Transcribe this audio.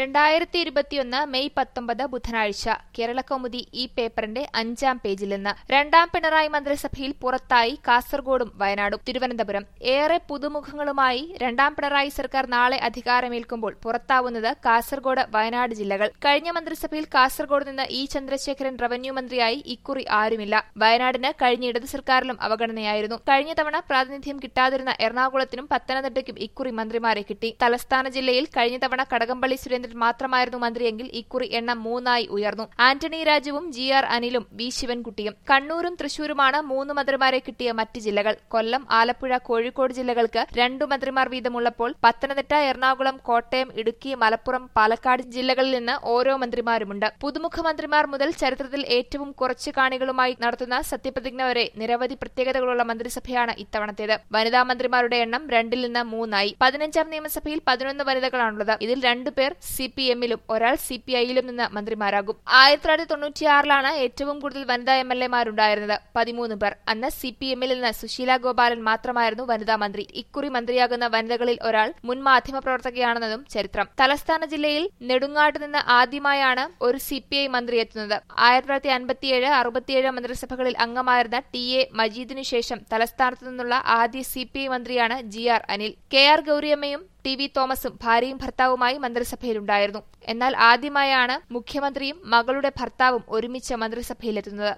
രണ്ടായിരത്തി ഇരുപത്തിയൊന്ന് മെയ് പത്തൊമ്പത് ബുധനാഴ്ച കേരളകൗമുദി ഈ പേപ്പറിന്റെ അഞ്ചാം പേജിൽ നിന്ന് രണ്ടാം പിണറായി മന്ത്രിസഭയിൽ പുറത്തായി കാസർഗോഡും വയനാടും തിരുവനന്തപുരം ഏറെ പുതുമുഖങ്ങളുമായി രണ്ടാം പിണറായി സർക്കാർ നാളെ അധികാരമേൽക്കുമ്പോൾ പുറത്താവുന്നത് കാസർഗോഡ് വയനാട് ജില്ലകൾ കഴിഞ്ഞ മന്ത്രിസഭയിൽ കാസർഗോഡ് നിന്ന് ഇ ചന്ദ്രശേഖരൻ റവന്യൂ മന്ത്രിയായി ഇക്കുറി ആരുമില്ല വയനാടിന് കഴിഞ്ഞ ഇടത് സർക്കാരിലും അവഗണനയായിരുന്നു കഴിഞ്ഞ തവണ പ്രാതിനിധ്യം കിട്ടാതിരുന്ന എറണാകുളത്തിനും പത്തനംതിട്ടയ്ക്കും ഇക്കുറി മന്ത്രിമാരെ കിട്ടി തലസ്ഥാന ജില്ലയിൽ കഴിഞ്ഞ തവണ കടകംപള്ളി സുരേന്ദ്രൻ മാത്രമായിരുന്നു മന്ത്രിയെങ്കിൽ ഇക്കുറി എണ്ണം മൂന്നായി ഉയർന്നു ആന്റണി രാജുവും ജി ആർ അനിലും വി ശിവൻകുട്ടിയും കണ്ണൂരും തൃശൂരുമാണ് മൂന്ന് മന്ത്രിമാരെ കിട്ടിയ മറ്റ് ജില്ലകൾ കൊല്ലം ആലപ്പുഴ കോഴിക്കോട് ജില്ലകൾക്ക് രണ്ടു മന്ത്രിമാർ വീതമുള്ളപ്പോൾ പത്തനംതിട്ട എറണാകുളം കോട്ടയം ഇടുക്കി മലപ്പുറം പാലക്കാട് ജില്ലകളിൽ നിന്ന് ഓരോ മന്ത്രിമാരുമുണ്ട് പുതുമുഖ മന്ത്രിമാർ മുതൽ ചരിത്രത്തിൽ ഏറ്റവും കുറച്ച് കാണികളുമായി നടത്തുന്ന സത്യപ്രതിജ്ഞ വരെ നിരവധി പ്രത്യേകതകളുള്ള മന്ത്രിസഭയാണ് ഇത്തവണത്തേത് വനിതാ മന്ത്രിമാരുടെ എണ്ണം രണ്ടിൽ നിന്ന് മൂന്നായി പതിനഞ്ചാം നിയമസഭയിൽ പതിനൊന്ന് വനിതകളാണുള്ളത് ഇതിൽ രണ്ടുപേർ സി പി എമ്മിലും ഒരാൾ സി പി ഐയിലും നിന്ന് മന്ത്രിമാരാകും ആയിരത്തി തൊള്ളായിരത്തി തൊണ്ണൂറ്റിയാറിലാണ് ഏറ്റവും കൂടുതൽ വനിതാ എം എൽ എമാരുണ്ടായിരുന്നത് പതിമൂന്ന് പേർ അന്ന് സി പി എമ്മിൽ നിന്ന് സുശീല ഗോപാലൻ മാത്രമായിരുന്നു വനിതാ മന്ത്രി ഇക്കുറി മന്ത്രിയാകുന്ന വനിതകളിൽ ഒരാൾ മുൻ മാധ്യമപ്രവർത്തകയാണെന്നതും ചരിത്രം തലസ്ഥാന ജില്ലയിൽ നെടുങ്ങാട്ട് നിന്ന് ആദ്യമായാണ് ഒരു സി പി ഐ മന്ത്രി എത്തുന്നത് ആയിരത്തി തൊള്ളായിരത്തി അൻപത്തിയേഴ് അറുപത്തിയേഴ് മന്ത്രിസഭകളിൽ അംഗമായിരുന്ന ടി എ മജീദിനു ശേഷം തലസ്ഥാനത്തു നിന്നുള്ള ആദ്യ സി പി ഐ മന്ത്രിയാണ് G R Anil K R ഗൌരിയമ്മയും ടി വി തോമസും ഭാര്യയും ഭർത്താവുമായി മന്ത്രിസഭയിലുണ്ടായിരുന്നു എന്നാൽ ആദ്യമായാണ് മുഖ്യമന്ത്രിയും മകളുടെ ഭർത്താവും ഒരുമിച്ച് മന്ത്രിസഭയിലെത്തുന്നത്